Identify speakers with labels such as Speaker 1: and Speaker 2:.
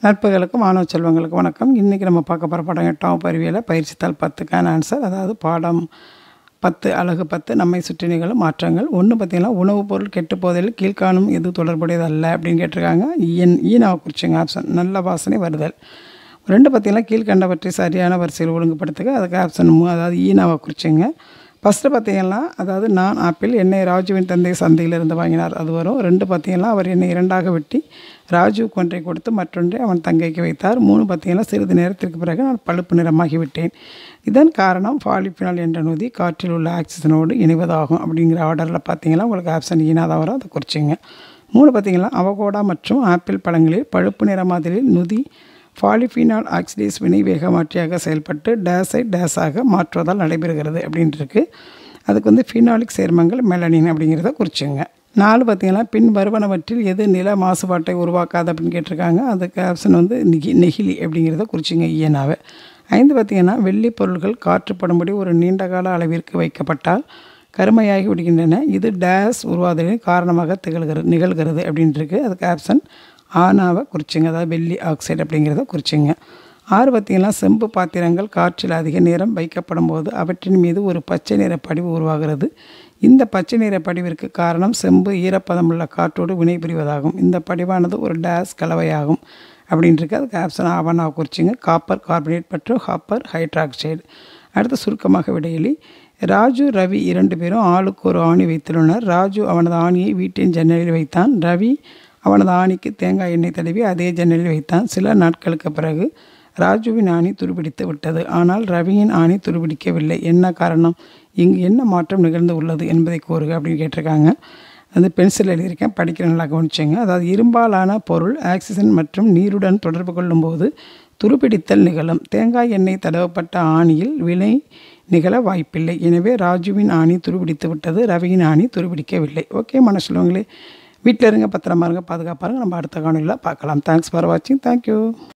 Speaker 1: நட்புகளுக்கும் மாணவ செல்வங்களுக்கு வணக்கம் இன்றைக்கி நம்ம பார்க்க போகிற பாடம் எட்டாம் வகுப்பு அறிவியலில் பயிற்சித்தாள் பத்துக்கான ஆன்சர் அதாவது பாடம் பத்து அழகு பத்து நம்மை சுற்றி நிகழும் மாற்றங்கள் ஒன்று பார்த்தீங்கன்னா உணவுப் பொருள் கெட்டு போவதில் கீழ்காணும் எது தொடர்புடையது அல்ல அப்படின்னு கேட்டிருக்காங்க என் ஈனாவை குறிச்சிங்க ஆப்ஷன் நல்ல வாசனை வருதல் ரெண்டு பார்த்தீங்கன்னா கீழ்கண்டவற்றை சரியான வரிசையில் ஒழுங்குபடுத்துக அதுக்கு ஆப்ஷன் மூ அதாவது ஈனாவை குறிச்சிங்க ஃபஸ்ட்டு பார்த்தீங்கன்னா அதாவது நான் ஆப்பிள் என்னை ராஜுவின் தந்தை சந்தையிலிருந்து வாங்கினார் அது வரும் ரெண்டு பார்த்தீங்கன்னா அவர் என்னை இரண்டாக வெட்டி ராஜுவுக்கு ஒன்றை கொடுத்து மற்றொன்றை அவன் தங்கைக்கு வைத்தார் மூணு பார்த்தீங்கன்னா சிறிது நேரத்திற்கு பிறகு நான் பழுப்பு நிறமாகி விட்டேன் இதன் காரணம் பாலிப்பினால் என்ற நொதி காற்றில் உள்ள ஆக்சிஜனோடு இணைவதாகும் அப்படிங்கிற ஆர்டரில் பார்த்தீங்கன்னா உங்களுக்கு ஆப்ஷன் ஈனாதான் வரும் அதை குறிச்சிங்க மூணு பார்த்தீங்கன்னா அவகோடா மற்றும் ஆப்பிள் பழங்களில் பழுப்பு நிற மாதிரியில் நொதி பாலிஃபினால் ஆக்சிடேஸ் வினை வேகமாற்றியாக செயல்பட்டு டேஸை டேஸாக மாற்றுவதால் நடைபெறுகிறது அப்படின்ட்டுருக்கு அதுக்கு வந்து ஃபினாலிக் சேர்மங்கள் மெலனின் அப்படிங்கிறத குறிச்சுங்க நாலு பார்த்தீங்கன்னா பின் வருவனவற்றில் எது நில மாசுபாட்டை உருவாக்காது அப்படின்னு கேட்டிருக்காங்க அதுக்கு ஆப்ஷன் வந்து நெகி நெகிழி அப்படிங்கிறத குறிச்சிங்க இயனாவை ஐந்து பார்த்தீங்கன்னா வெள்ளி பொருள்கள் காற்றுப்படும்படி ஒரு நீண்ட கால அளவிற்கு வைக்கப்பட்டால் கருமையாகி விடுகின்றன இது டேஸ் உருவாதலின் காரணமாக திகழ்கிறது நிகழ்கிறது அப்படின்ட்டுருக்கு அதுக்கு ஆப்ஷன் ஆனாவை குறிச்சிங்க அதாவது வெள்ளி ஆக்சைடு அப்படிங்கிறத குறிச்சிங்க ஆறு பார்த்தீங்கன்னா செம்பு பாத்திரங்கள் காற்றில் அதிக நேரம் வைக்கப்படும் போது அவற்றின் மீது ஒரு பச்சை நிற படிவு உருவாகிறது இந்த பச்சை நிற படிவிற்கு காரணம் செம்பு ஈரப்பதம் உள்ள காற்றோடு வினைபுரிவதாகும் இந்த படிவானது ஒரு டேஸ் கலவையாகும் அப்படின்ட்டுருக்கு அதுக்கு ஆப்ஷன் ஆவணாவை குறிச்சிங்க காப்பர் கார்பனேட் மற்றும் காப்பர் ஹைட்ராக்சைடு அடுத்து சுருக்கமாக விடையிலி ராஜு ரவி இரண்டு பேரும் ஆளுக்கு ஒரு ஆணி வைத்துள்ளனர் ராஜு அவனது ஆணியை வீட்டின் ஜன்னலில் வைத்தான் ரவி அவனது ஆணிக்கு தேங்காய் எண்ணெய் தடவி அதே ஜன்னலில் வைத்தான் சில நாட்களுக்கு பிறகு ராஜுவின் ஆணி துருபிடித்து விட்டது ஆனால் ரவியின் ஆணி துருபிடிக்கவில்லை என்ன காரணம் இங்கு என்ன மாற்றம் நிகழ்ந்து உள்ளது என்பதை கூறுக அப்படின்னு கேட்டிருக்காங்க அது பென்சில் எழுதியிருக்கேன் படிக்கிற நல்லா கவனிச்சுங்க அதாவது இரும்பாலான பொருள் ஆக்சிஜன் மற்றும் நீருடன் தொடர்பு கொள்ளும்போது துருப்பிடித்தல் நிகழும் தேங்காய் எண்ணெய் தடவப்பட்ட ஆணியில் வினை நிகழ வாய்ப்பில்லை எனவே ராஜுவின் ஆணி துருபிடித்து விட்டது ரவியின் ஆணி துருபிடிக்கவில்லை ஓகே மனசுலவங்களே வீட்டில் இருங்க பத்திரமா இருங்க பாதுகாப்பாருங்க நம்ம அடுத்த காணொலியில் பார்க்கலாம் தேங்க்ஸ் ஃபார் வாட்சிங் தேங்க்யூ